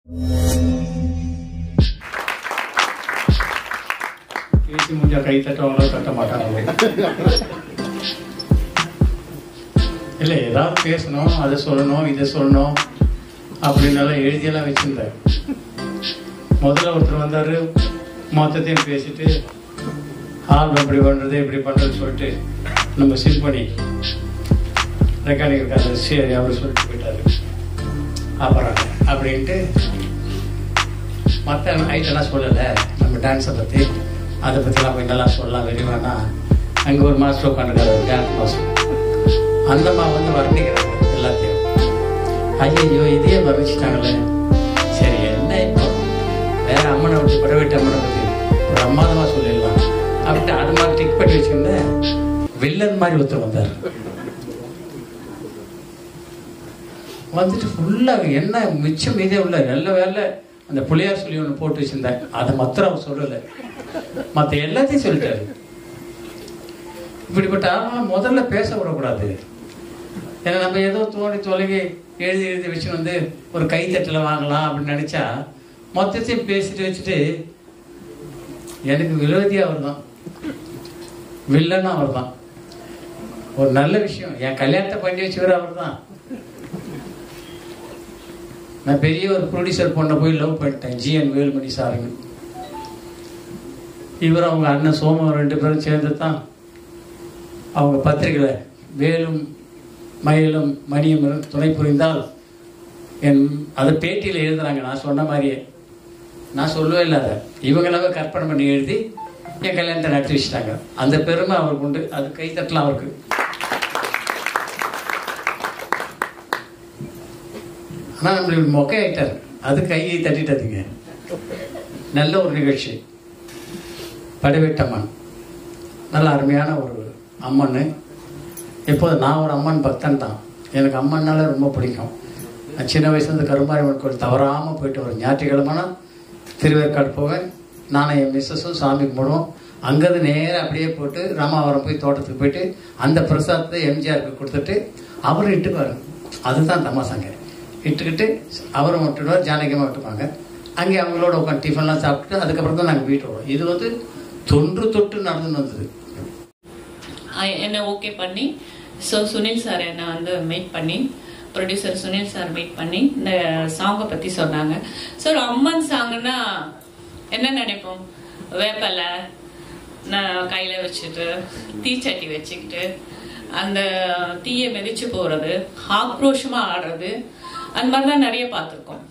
பேசி முடிஞ்சா கை தட்டவங்களோ தட்ட மாட்டாங்களோ இல்லை ஏதாவது பேசணும் அதை சொல்லணும் இதை சொல்லணும் அப்படின்னெல்லாம் எழுதியெல்லாம் வச்சிருந்தேன் முதல்ல ஒருத்தர் வந்தார் மொத்தத்தையும் பேசிட்டு ஆல்பம் இப்படி பண்ணுறது இப்படி பண்ணுறதுன்னு சொல்லிட்டு நம்ம சிம்பனி ரெக்கார்டிங் இருக்காரு சரி அவர் சொல்லிட்டு போயிட்டாரு அப்புறம் அப்படின்ட்டு மற்ற ஐட்டெல்லாம் சொல்லலை நம்ம டான்ஸை பற்றி அதை பற்றிலாம் போய் நல்லா சொல்லலாம் விரிவானா அங்கே ஒரு மாஸ்டர் உட்காந்துருக்காரு டான்ஸ் மாஸ்டர் அந்த அம்மா வந்து வர்ணிக்கிறாங்க எல்லாத்தையும் ஐயோ இதே வர்ணிச்சிட்டாங்களே சரி என்ன இப்போ வேற அம்மனை விட்டு பிரைவேட் அம்மனை பற்றி ஒரு அம்மாதமாக சொல்லிடலாம் அப்படின்ட்டு அது மாதிரி டிக் பண்ணி வச்சுருந்தேன் வில்லன் மாதிரி ஒருத்தர் வந்தார் வந்துட்டு ஃபுல்லாக என்ன மிச்சம் மீதே உள்ள நல்ல வேலை அந்த புளியார் சொல்லி ஒன்று போட்டு வச்சிருந்தேன் அதை மாத்திரம் அவர் சொல்லலை மற்ற எல்லாத்தையும் சொல்லிட்டாரு இப்படிப்பட்ட ஆளை முதல்ல பேச விடக்கூடாது ஏன்னா நம்ம ஏதோ தோணி தொலைகி எழுதி எழுதி வச்சு வந்து ஒரு கைத்தட்டில் வாங்கலாம் அப்படின்னு நினச்சா மொத்தத்தையும் பேசிட்டு வச்சுட்டு எனக்கு விரோதி அவர் தான் வில்லனும் அவர் தான் ஒரு நல்ல விஷயம் என் கல்யாணத்தை பண்ணி வச்சவர் அவர் தான் நான் பெரிய ஒரு ப்ரொடியூசர் பொண்ணை போய் லவ் பண்ணிட்டேன் ஜிஎன் வேலுமணி சாருங்க இவர் அவங்க அண்ணன் சோமம் ரெண்டு பேரும் சேர்ந்து தான் அவங்க பத்திரிகையில் வேலும் மயிலும் மணியும் துணை புரிந்தால் என் அதை பேட்டியில் எழுதுறாங்க நான் சொன்ன மாதிரியே நான் சொல்லவே இல்லை அதை இவங்களாவே கற்பனை பண்ணி எழுதி என் கல்யாணத்தை நடத்தி வச்சுட்டாங்க அந்த பெருமை அவருக்கு உண்டு அது கைத்தட்டலாம் அவருக்கு ஆனால் நம்மளுக்கு மொக்கை ஆயிட்டார் அது கையை தட்டிட்டதுங்க நல்ல ஒரு நிகழ்ச்சி படைவெட்டம்மன் நல்ல அருமையான ஒரு அம்மன் எப்போது நான் ஒரு அம்மன் பக்தன் தான் எனக்கு அம்மன்னால ரொம்ப பிடிக்கும் நான் சின்ன வயசுலேருந்து கருமாரியம்மன் கோயில் தவறாமல் போயிட்டு ஒரு ஞாயிற்றுக்கிழமைனா திருவேற்காடு போவேன் நானும் என் மிஸ்ஸஸும் சாமி கும்பிடுவோம் அங்கேருந்து நேராக அப்படியே போட்டு ராமாவரம் போய் தோட்டத்துக்கு போயிட்டு அந்த பிரசாதத்தை எம்ஜிஆருக்கு கொடுத்துட்டு அவரும் இட்டுக்குவார் அதுதான் தமாசாங்க இட்டுக்கிட்டு அவரும் விட்டுடுவார் ஜானகியமாக விட்டுப்பாங்க அங்கே அவங்களோட உட்காந்து டிஃபன்லாம் சாப்பிட்டுட்டு அதுக்கப்புறம் தான் நாங்கள் வீட்டு வரோம் இது வந்து தொன்று தொட்டு நடந்துன்னு வந்தது I- என்னை ஓகே பண்ணி ஸோ சுனில் சார் என்னை வந்து மீட் பண்ணி ப்ரொடியூசர் சுனில் சார் மீட் பண்ணி இந்த சாங்கை பற்றி சொன்னாங்க ஸோ ஒரு அம்மன் சாங்குன்னா என்ன நினைப்போம் வேப்பலை நான் கையில் வச்சுட்டு தீச்சட்டி வச்சுக்கிட்டு அந்த தீயை மிதிச்சு போகிறது ஆக்ரோஷமாக ஆடுறது அந்த மாதிரி தான் நிறைய பார்த்துருக்கோம்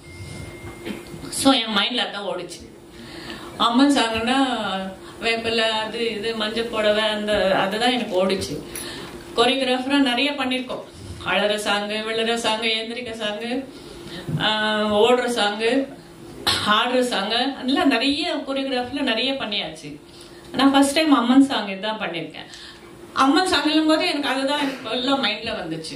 ஸோ என் மைண்டில் அதான் ஓடிச்சு அம்மன் சாங்குன்னா வேப்பிலை அது இது மஞ்சள் புடவை அந்த அதுதான் எனக்கு ஓடிச்சு கொரியோகிராஃபராக நிறைய பண்ணியிருக்கோம் அழற சாங்கு விழுற சாங்கு எந்திரிக்க சாங்கு ஆஹ் ஓடுற சாங்கு ஆடுற சாங்கு அதெல்லாம் நிறைய கொரியோகிராஃபில் நிறைய பண்ணியாச்சு நான் ஃபர்ஸ்ட் டைம் அம்மன் சாங் இதுதான் பண்ணியிருக்கேன் அம்மன் சாங்குலும் போது எனக்கு அதுதான் எனக்கு எல்லாம் மைண்டில் வந்துச்சு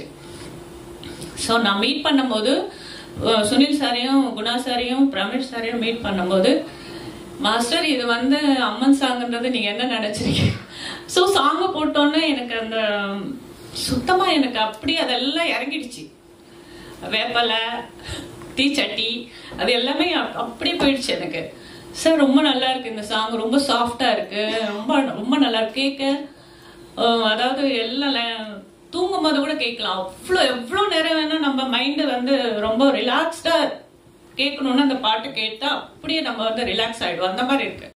ஸோ நான் மீட் பண்ணும்போது அஹ், சுனில் சாரையும் குணா சாரையும் பிரமிழ் சாரையும் மீட் பண்ணும்போது மாஸ்டர் இது வந்து அம்மன் சாங்குன்றது நீங்க என்ன நினைச்சிருக்கீங்க ஸோ சாங்கை போட்டோன்னே எனக்கு அந்த சுத்தமா எனக்கு அப்படி அதெல்லாம் இறங்கிடுச்சு வேப்பலை தீச்சட்டி அது எல்லாமே அப்- அப்படியே போயிடுச்சு எனக்கு சார் ரொம்ப நல்லா இருக்கு இந்த சாங் ரொம்ப சாஃப்டா இருக்கு ரொம்ப ரொம்ப நல்லா இருக்கு கேட்க அஹ் அதாவது எல்லாம் ல- தூங்கும் போது கூட கேட்கலாம் அவ்வளோ எவ்வளோ நேரம் வேணா நம்ம மைண்டு வந்து ரொம்ப ரிலாக்ஸ்டா கேட்கணும்னு அந்த பாட்டு கேட்டா அப்படியே நம்ம வந்து ரிலாக்ஸ் ஆயிடும் அந்த மாதிரி இருக்கு